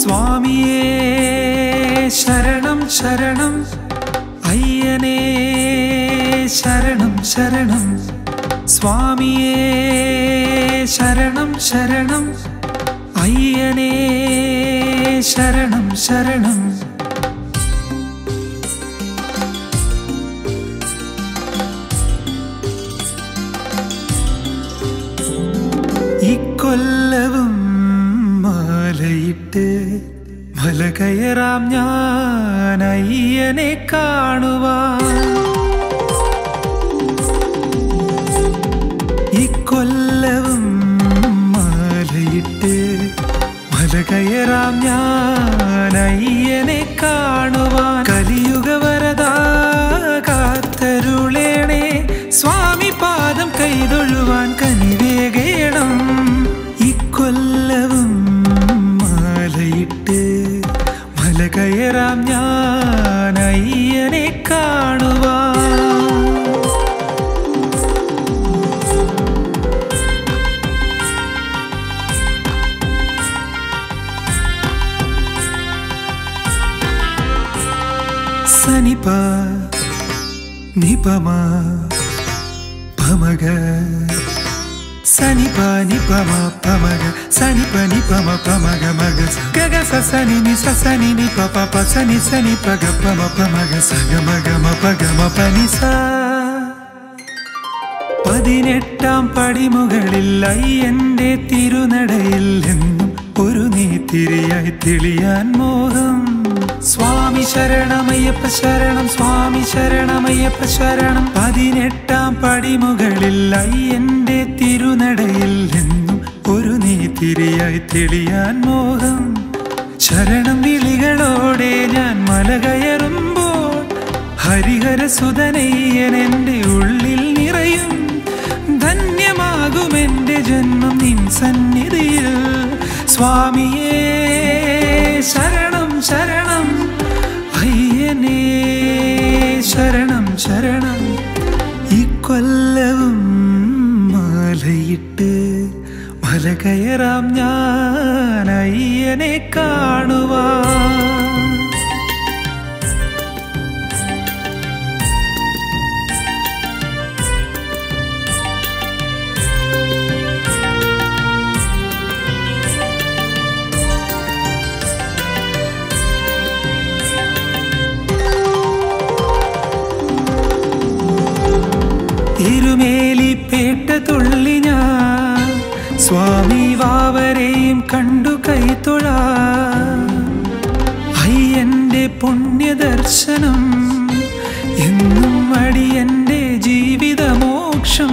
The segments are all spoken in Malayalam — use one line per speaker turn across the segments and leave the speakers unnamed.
സ്വാമിയേ ശരണം ശരണം അയ്യനേ ശരണം ശരണം സ്വാമിയേ ശരണം ശരണം അയ്യനേ ശരണം ശരണം ഇക്കൊല്ലവും മാലയിട്ട് മല കയറാം ഞാൻ അയ്യനെ കാണുവാൻ ഇക്കൊല്ലവും മാലയിട്ട് മല കയറാം ഞാൻ അയ്യനെ കാണുവാൻ കലിയുഗ വരദാ കാത്തരുളേണേ സ്വാമി പാദം കൈതൊഴുവാൻ കനിവേകേണം ഇക്കൊല്ലവും മാലയിട്ട് മല കയറാം ഞാൻ അയ്യനെ കാണുവാൻ സനിപ നിപമ പമഗ സനിപ നിപമ പമഗ സനിപ നിപമ പമഗ മഗ ഗഗ സനി നി സനി നി പ പ പ സനി സനി പഗ പമ പമഗ സഗ മഗ മ പഗ മ പനി സ പതിനെട്ടാം പടിമുകളിൽ അയ്യന്റെ തിരുനടയിൽ എന്നും ഒരു നീത്തിരിയായി തെളിയാൻ മോഹം സ്വാമി ശരണമയ്യപ്പ ശരണം സ്വാമി ശരണമയ്യപ്പ ശരണം പതിനെട്ടാം പടിമുകളിൽ അയ്യന്റെ തിരുനടയിൽ എന്നും ഒരു നീത്തിരിയായി തെളിയാൻ മോഹം ശരണം വിളികളോടെ ഞാൻ മല കയറുമ്പോൾ ഹരിഹര സുതനയ്യൻ എൻ്റെ ഉള്ളിൽ നിറയും ധന്യമാകും എൻ്റെ ജന്മം നിൻ സന്നിധിയിൽ സ്വാമിയേ ശരണം ശരണം അയ്യനേ ശരണം ശരണം ഇക്കൊല്ലവും മാലയിട്ട് മല കയറാം ഞാൻ അയ്യനെ കാണുവാൻ ഇരുമേലി പേട്ട തുള്ളി ഞാൻ സ്വാമി വാവരെയും കണ്ടു കൈത്തൊഴ അയ്യന്റെ പുണ്യദർശനം എന്നും അടിയന്റെ ജീവിതമോക്ഷം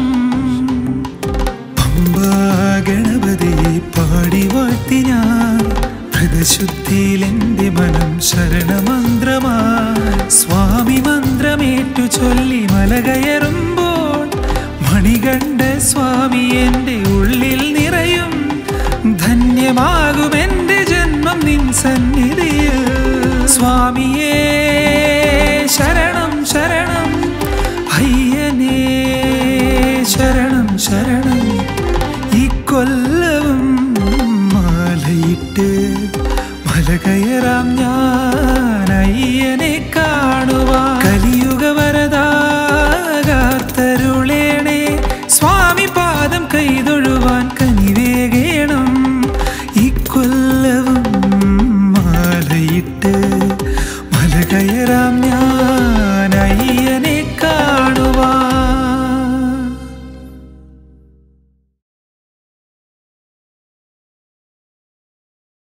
പമ്പാ ഗണപതിയെ പാടി വാഴ്ത്തി ഞാൻ ഹൃദശുദ്ധിയിൽ എന്റെ മനം ശരണമന്ത്രമാ സ്വാമി മന്ത്രമേറ്റു ചൊല്ലി മല കയറുമ്പോൾ മണികണ്ഠ സ്വാമി എന്റെ ഉള്ളിൽ നിറയും ധന്യമാകും എന്റെ ജന്മം നിൻ സന്നിധിയിൽ സ്വാമിയേ ശരണം ശരണം അയ്യനേ ശരണം ശരണം ഇക്കൊല്ലവും മാലയിട്ട് മല കയറാം ഞാൻ അയ്യനെ കാണുവാൻ കലിയുഗ